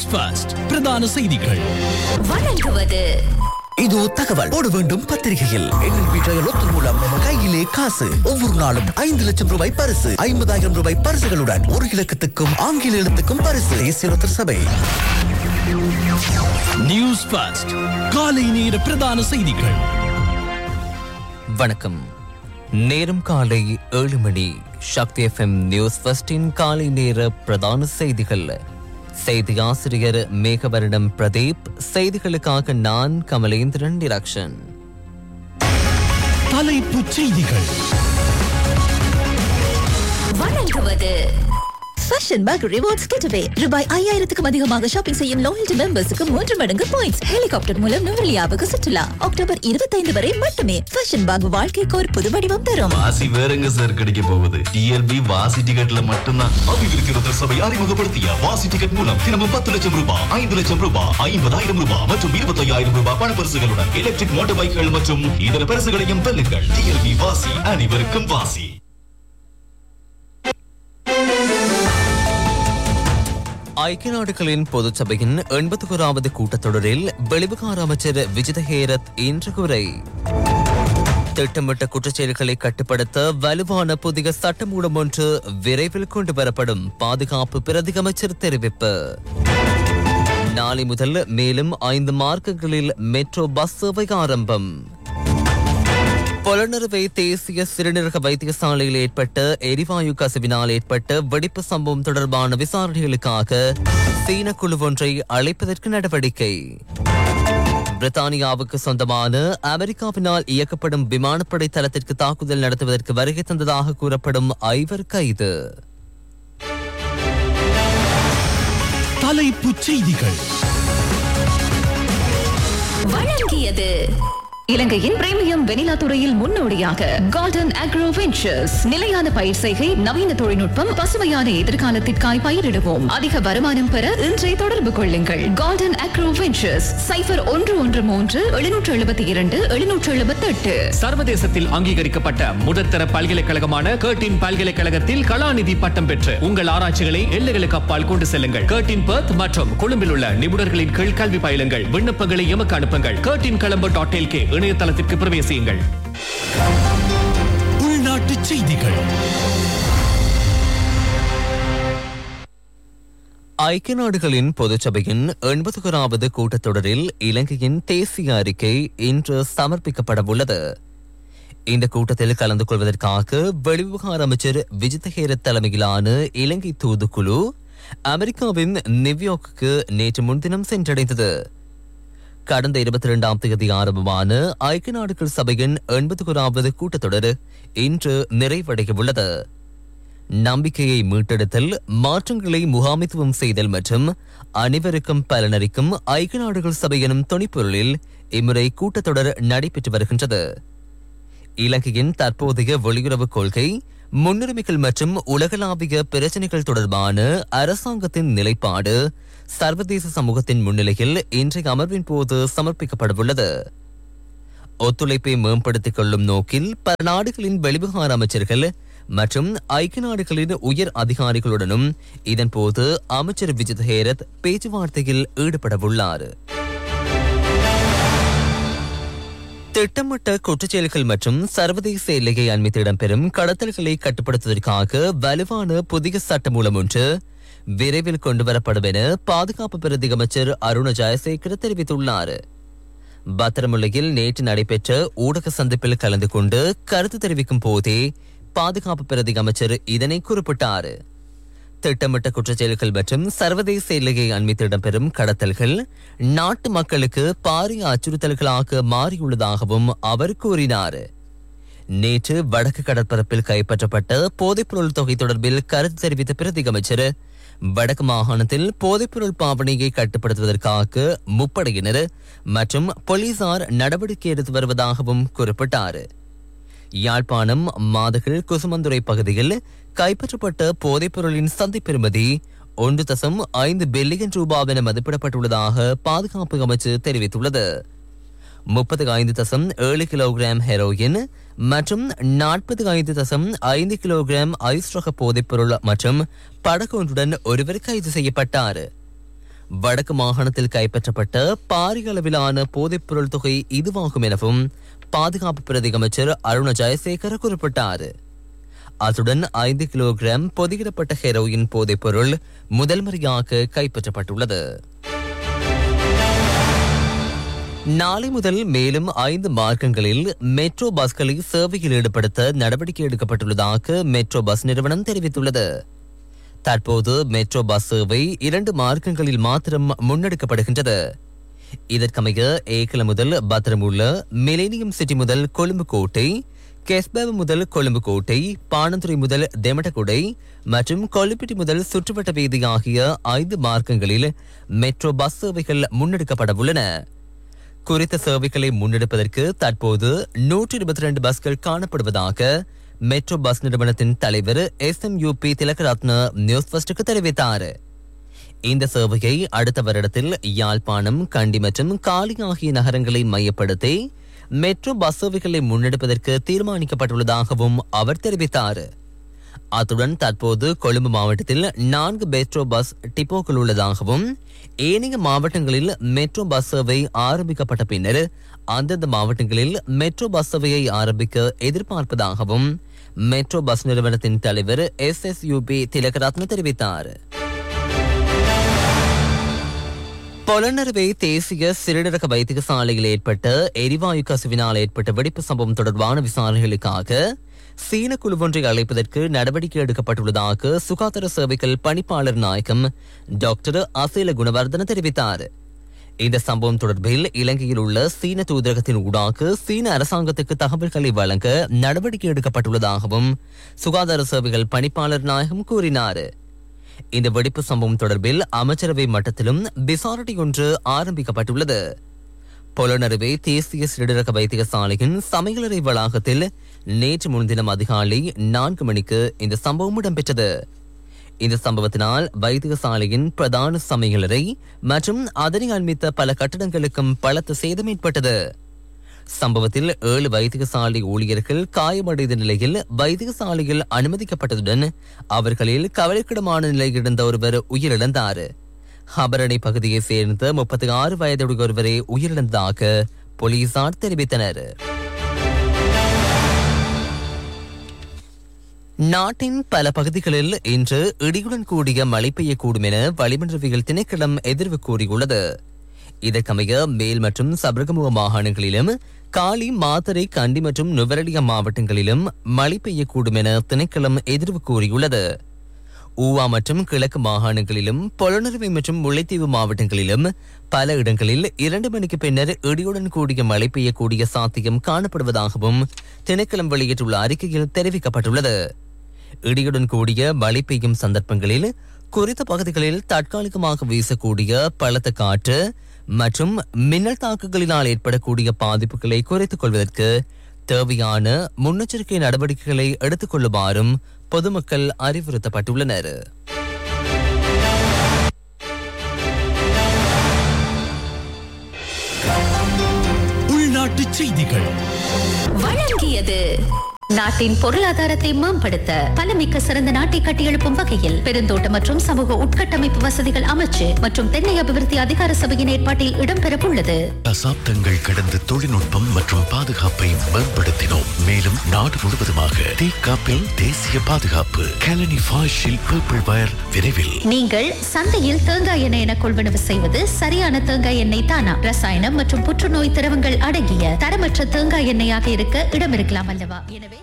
first பிரதான செய்திகள் வழங்குவது இதோ தகவல் போட வேண்டும் பத்திரிகையில் என்எல்பி ட்ரையல் ஒத்து மூலம் கையிலே காசு ஒவ்வொரு நாளும் ஐந்து லட்சம் ரூபாய் பரிசு ஐம்பதாயிரம் ரூபாய் பரிசுகளுடன் ஒரு இலக்கத்துக்கும் ஆங்கில எழுத்துக்கும் பரிசு தேசிய ஒருத்தர் சபை நியூஸ் ஃபர்ஸ்ட் காலை நேர பிரதான செய்திகள் வணக்கம் நேரம் காலை ஏழு மணி சக்தி எஃப்எம் நியூஸ் ஃபர்ஸ்டின் காலை நேர பிரதான செய்திகள் செய்தி ஆசிரியர் மேகவரணம் பிரதீப் செய்திகளுக்காக நான் கமலேந்திரன் டிரக்ஷன் தலைப்புச் செய்திகள் வழங்குவது ஃபேஷன் பேக் ரிவார்ட்ஸ் கிட்டவே ரூபாய் ஐயாயிரத்துக்கும் அதிகமாக ஷாப்பிங் செய்யும் லாயல்டி மெம்பர்ஸுக்கு மூன்று மடங்கு பாயிண்ட்ஸ் ஹெலிகாப்டர் மூலம் நுவலியாவுக்கு சுற்றுலா அக்டோபர் இருபத்தைந்து வரை மட்டுமே ஃபேஷன் பேக் வாழ்க்கைக்கு ஒரு புது வடிவம் தரும் வாசி வேறங்க சார் கிடைக்க போகுது டிஎல்பி வாசி டிக்கெட்ல மட்டும்தான் அபிவிருத்தி சபை அறிமுகப்படுத்திய வாசி டிக்கெட் மூலம் தினமும் பத்து லட்சம் ரூபாய் ஐந்து லட்சம் ரூபாய் ஐம்பதாயிரம் ரூபாய் மற்றும் இருபத்தையாயிரம் ரூபாய் பண பரிசுகளுடன் எலக்ட்ரிக் மோட்டார் பைக்குகள் மற்றும் இதர பரிசுகளையும் வெல்லுங்கள் டிஎல்பி வாசி அனைவருக்கும் வாசி ஐக்கிய நாடுகளின் பொதுச் சபையின் எண்பத்தி ஓராவது கூட்டத்தொடரில் வெளிவிகார அமைச்சர் விஜித ஹேரத் இன்று குறை திட்டமிட்ட குற்றச்செயல்களை கட்டுப்படுத்த வலுவான புதிய சட்டமூலம் ஒன்று விரைவில் கொண்டு வரப்படும் பாதுகாப்பு பிரதி அமைச்சர் தெரிவிப்பு நாளை முதல் மேலும் ஐந்து மார்க்கங்களில் மெட்ரோ பஸ் சேவை ஆரம்பம் பொலனறுவை தேசிய சிறுநீரக வைத்தியசாலையில் ஏற்பட்ட எரிவாயு கசிவினால் ஏற்பட்ட வெடிப்பு சம்பவம் தொடர்பான விசாரணைகளுக்காக சீன குழு ஒன்றை அழைப்பதற்கு நடவடிக்கை பிரித்தானியாவுக்கு சொந்தமான அமெரிக்காவினால் இயக்கப்படும் விமானப்படை தளத்திற்கு தாக்குதல் நடத்துவதற்கு வருகை தந்ததாக கூறப்படும் ஐவர் கைது தலைப்புச் செய்திகள் வழங்கியது இலங்கையின் பிரீமியம் வெனிலா துறையில் முன்னோடியாக கார்டன் அக்ரோ வெஞ்சர்ஸ் நிலையான பயிர் செய்கை நவீன தொழில்நுட்பம் பசுமையான எதிர்காலத்திற்காய் பயிரிடுவோம் அதிக வருமானம் பெற இன்றை தொடர்பு கொள்ளுங்கள் கார்டன் அக்ரோ வெஞ்சர்ஸ் சைபர் ஒன்று ஒன்று மூன்று எழுநூற்று எழுபத்தி இரண்டு எழுநூற்று எழுபத்தி எட்டு சர்வதேசத்தில் அங்கீகரிக்கப்பட்ட முதற்தர பல்கலைக்கழகமான கேட்டின் பல்கலைக்கழகத்தில் கலாநிதி பட்டம் பெற்று உங்கள் ஆராய்ச்சிகளை எல்லைகளுக்கு அப்பால் கொண்டு செல்லுங்கள் கேட்டின் பர்த் மற்றும் கொழும்பில் உள்ள நிபுணர்களின் கீழ் கல்வி பயிலுங்கள் விண்ணப்பங்களை எமக்கு அனுப்புங்கள் கேட்டின் கலம்பு டாட் எல்கே இணையதளத்திற்கு பிரவேசியுங்கள் உள்நாட்டுச் செய்திகள் ஐக்கிய நாடுகளின் பொதுச்சபையின் எண்பத்தி ஓராவது கூட்டத்தொடரில் இலங்கையின் தேசிய அறிக்கை இன்று சமர்ப்பிக்கப்படவுள்ளது இந்த கூட்டத்தில் கலந்து கொள்வதற்காக வெளிவிவகார அமைச்சர் விஜித ஹேரத் தலைமையிலான இலங்கை தூதுக்குழு அமெரிக்காவின் நியூயார்க்குக்கு நேற்று முன்தினம் சென்றடைந்தது கடந்த இருபத்தி இரண்டாம் தேதி ஆரம்பமான ஐக்கிய நாடுகள் சபையின் எண்பத்தி ஓராவது கூட்டத்தொடர் இன்று நிறைவடைய உள்ளது நம்பிக்கையை மீட்டெடுத்தல் மாற்றங்களை முகாமித்துவம் செய்தல் மற்றும் அனைவருக்கும் பலனளிக்கும் ஐக்கிய நாடுகள் சபை எனும் துணைப்பொருளில் இம்முறை கூட்டத்தொடர் நடைபெற்று வருகின்றது இலங்கையின் தற்போதைய வெளியுறவு கொள்கை முன்னுரிமைகள் மற்றும் உலகளாவிய பிரச்சனைகள் தொடர்பான அரசாங்கத்தின் நிலைப்பாடு சர்வதேச சமூகத்தின் முன்னிலையில் இன்றைய அமர்வின் போது சமர்ப்பிக்கப்படவுள்ளது ஒத்துழைப்பை மேம்படுத்திக் கொள்ளும் நோக்கில் பல நாடுகளின் வெளிவிவகார அமைச்சர்கள் மற்றும் ஐக்கிய நாடுகளின் உயர் அதிகாரிகளுடனும் இதன்போது அமைச்சர் விஜித் ஹேரத் பேச்சுவார்த்தையில் ஈடுபடவுள்ளார் திட்டமிட்ட குற்றச்செயல்கள் மற்றும் சர்வதேச எல்லையை அண்மித்து இடம்பெறும் கடத்தல்களை கட்டுப்படுத்துவதற்காக வலுவான புதிய சட்டமூலம் ஒன்று விரைவில் கொண்டுவரப்படும் என பாதுகாப்பு பிரதி அமைச்சர் அருண ஜெயசேகர் தெரிவித்துள்ளார் பத்திரமுல்லையில் நேற்று நடைபெற்ற ஊடக சந்திப்பில் கலந்து கொண்டு கருத்து தெரிவிக்கும் போதே பாதுகாப்பு பிரதி அமைச்சர் இதனை குறிப்பிட்டார் திட்டமிட்ட குற்றச்செயல்கள் மற்றும் சர்வதேச எல்லையை அண்மித்து இடம்பெறும் கடத்தல்கள் நாட்டு மக்களுக்கு பாரிய அச்சுறுத்தல்களாக மாறியுள்ளதாகவும் அவர் கூறினார் நேற்று வடக்கு கடற்பரப்பில் கைப்பற்றப்பட்ட போதைப்பொருள் தொகை தொடர்பில் கருத்து தெரிவித்த பிரதி அமைச்சர் வடக்கு மாகாணத்தில் போதைப்பொருள் பாவனையை கட்டுப்படுத்துவதற்காக முப்படையினர் மற்றும் போலீசார் நடவடிக்கை எடுத்து வருவதாகவும் குறிப்பிட்டார் யாழ்ப்பாணம் மாதகள் குசுமந்துறை பகுதியில் கைப்பற்றப்பட்ட போதைப்பொருளின் சந்தை பெறுமதி ஒன்று தசம் ஐந்து பில்லியன் ரூபாய் என மதிப்பிடப்பட்டுள்ளதாக பாதுகாப்பு அமைச்சு தெரிவித்துள்ளது முப்பது ஐந்து தசம் ஏழு கிலோகிராம் ஹெரோயின் மற்றும் நாற்பது ஐந்து தசம் ஐந்து கிலோகிராம் ஐஸ் ரக போதைப்பொருள் மற்றும் படகு ஒன்றுடன் ஒருவர் கைது செய்யப்பட்டார் வடக்கு மாகாணத்தில் கைப்பற்றப்பட்ட பாரிய அளவிலான போதைப்பொருள் தொகை இதுவாகும் எனவும் பாதுகாப்பு பிரதி அமைச்சர் அருண ஜெயசேகர குறிப்பிட்டார் அத்துடன் ஐந்து கிலோகிராம் பொதியிடப்பட்ட ஹெரோயின் போதைப்பொருள் முதல் முறையாக கைப்பற்றப்பட்டுள்ளது நாளை முதல் மேலும் ஐந்து மார்க்கங்களில் மெட்ரோ பஸ்களை சேவையில் ஈடுபடுத்த நடவடிக்கை எடுக்கப்பட்டுள்ளதாக மெட்ரோ பஸ் நிறுவனம் தெரிவித்துள்ளது தற்போது மெட்ரோ பஸ் சேவை இரண்டு மார்க்கங்களில் மாத்திரம் முன்னெடுக்கப்படுகின்றது இதற்கமைய ஏக்கல முதல் பத்திரமுள்ள மிலேனியம் சிட்டி முதல் கொழும்பு கோட்டை கெஸ்பேவ முதல் கொழும்பு கோட்டை பாணந்துறை முதல் தெமட்டகுடை மற்றும் கொல்லுப்பிட்டி முதல் சுற்றுவட்ட வீதி ஆகிய ஐந்து மார்க்கங்களில் மெட்ரோ பஸ் சேவைகள் முன்னெடுக்கப்பட உள்ளன குறித்த சேவைகளை முன்னெடுப்பதற்கு தற்போது நூற்றி இருபத்தி ரெண்டு பஸ்கள் காணப்படுவதாக மெட்ரோ பஸ் நிறுவனத்தின் தலைவர் S M UP Thilakaratna news ஃபர்ஸ்டுக்கு தெரிவித்தார் இந்த சேவையை அடுத்த வருடத்தில் யாழ்ப்பாணம் கண்டி மற்றும் காலி ஆகிய நகரங்களை மையப்படுத்தி மெட்ரோ பஸ் சேவைகளை முன்னெடுப்பதற்கு தீர்மானிக்கப்பட்டுள்ளதாகவும் அவர் தெரிவித்தார் அத்துடன் தற்போது கொழும்பு மாவட்டத்தில் நான்கு மெட்ரோ பஸ் டிப்போக்கள் உள்ளதாகவும் ஏனைய மாவட்டங்களில் மெட்ரோ பஸ் சேவை ஆரம்பிக்கப்பட்ட பின்னர் அந்தந்த மாவட்டங்களில் மெட்ரோ பஸ் சேவையை ஆரம்பிக்க எதிர்பார்ப்பதாகவும் மெட்ரோ பஸ் நிறுவனத்தின் தலைவர் எஸ் எஸ் யூபி திலகரத்ன தெரிவித்தார் பொலனறுவை தேசிய சிறுநீரக வைத்தியசாலையில் ஏற்பட்ட எரிவாயு கசிவினால் ஏற்பட்ட வெடிப்பு சம்பவம் தொடர்பான விசாரணைகளுக்காக சீன குழு ஒன்றை அழைப்பதற்கு நடவடிக்கை எடுக்கப்பட்டுள்ளதாக சுகாதார சேவைகள் பணிப்பாளர் நாயகம் டாக்டர் அசேல குணவர்தன தெரிவித்தார் இந்த சம்பவம் தொடர்பில் இலங்கையில் உள்ள சீன தூதரகத்தின் ஊடாக சீன அரசாங்கத்துக்கு தகவல்களை வழங்க நடவடிக்கை எடுக்கப்பட்டுள்ளதாகவும் சுகாதார சேவைகள் பணிப்பாளர் நாயகம் கூறினார் இந்த வெடிப்பு சம்பவம் தொடர்பில் அமைச்சரவை மட்டத்திலும் விசாரணை ஒன்று ஆரம்பிக்கப்பட்டுள்ளது பொலனறுவை தேசிய சிறுநீரக வைத்தியசாலையின் சமையலறை வளாகத்தில் நேற்று முன்தினம் அதிகாலை நான்கு மணிக்கு இந்த சம்பவம் இடம்பெற்றது இந்த சம்பவத்தினால் வைத்தியசாலையின் பிரதான சமையலறை மற்றும் அதனை அண்மித்த பல கட்டடங்களுக்கும் பலத்த சேதம் ஏற்பட்டது சம்பவத்தில் ஏழு வைத்தியசாலை ஊழியர்கள் காயமடைந்த நிலையில் வைத்தியசாலையில் அனுமதிக்கப்பட்டதுடன் அவர்களில் கவலைக்கிடமான நிலையில் இருந்த ஒருவர் உயிரிழந்தார் ஹபரணி பகுதியைச் சேர்ந்த முப்பத்தி ஆறு வயதுடைய ஒருவரை உயிரிழந்ததாக போலீசார் தெரிவித்தனர் நாட்டின் பல பகுதிகளில் இன்று இடியுடன் கூடிய மழை பெய்யக்கூடும் என வளிமண்டலவியல் திணைக்களம் எதிர்வு கூறியுள்ளது இதற்கமைய மேல் மற்றும் சபரகமுக மாகாணங்களிலும் காலி மாத்தரை கண்டி மற்றும் நுவரலியா மாவட்டங்களிலும் மழை பெய்யக்கூடும் என திணைக்களம் எதிர்வு கூறியுள்ளது ஊவா மற்றும் கிழக்கு மாகாணங்களிலும் பொலனறுவை மற்றும் முல்லைத்தீவு மாவட்டங்களிலும் பல இடங்களில் இரண்டு மணிக்கு பின்னர் இடியுடன் கூடிய மழை பெய்யக்கூடிய சாத்தியம் காணப்படுவதாகவும் திணைக்களம் வெளியிட்டுள்ள அறிக்கையில் தெரிவிக்கப்பட்டுள்ளது இடியுடன் கூடிய மழை பெய்யும் சந்தர்ப்பங்களில் குறித்த பகுதிகளில் தற்காலிகமாக வீசக்கூடிய பலத்த காற்று மற்றும் மின்னல் தாக்குகளினால் ஏற்படக்கூடிய பாதிப்புகளை குறைத்துக் கொள்வதற்கு தேவையான முன்னெச்சரிக்கை நடவடிக்கைகளை எடுத்துக் கொள்ளுமாறும் பொதுமக்கள் அறிவுறுத்தப்பட்டுள்ளனர் உள்நாட்டுச் செய்திகள் வழங்கியது நாட்டின் பொருளாதாரத்தை மேம்படுத்த பலமிக்க சிறந்த நாட்டை கட்டியெழுப்பும் வகையில் பெருந்தோட்ட மற்றும் சமூக உட்கட்டமைப்பு வசதிகள் அமைச்சு மற்றும் தென்னை அபிவிருத்தி அதிகார சபையின் ஏற்பாட்டில் இடம்பெறவுள்ளது தசாப்தங்கள் கடந்த தொழில்நுட்பம் மற்றும் பாதுகாப்பை மேம்படுத்தினோம் மேலும் நாடு முழுவதுமாக தேக்காப்பில் தேசிய பாதுகாப்பு கலனி ஃபாஷில் பர்பிள் வயர் விரைவில் நீங்கள் சந்தையில் தேங்காய் எண்ணெய் என கொள்வனவு செய்வது சரியான தேங்காய் எண்ணெய் தானா ரசாயனம் மற்றும் புற்றுநோய் திரவங்கள் அடங்கிய தரமற்ற தேங்காய் எண்ணெயாக இருக்க இடம் இருக்கலாம் அல்லவா எனவே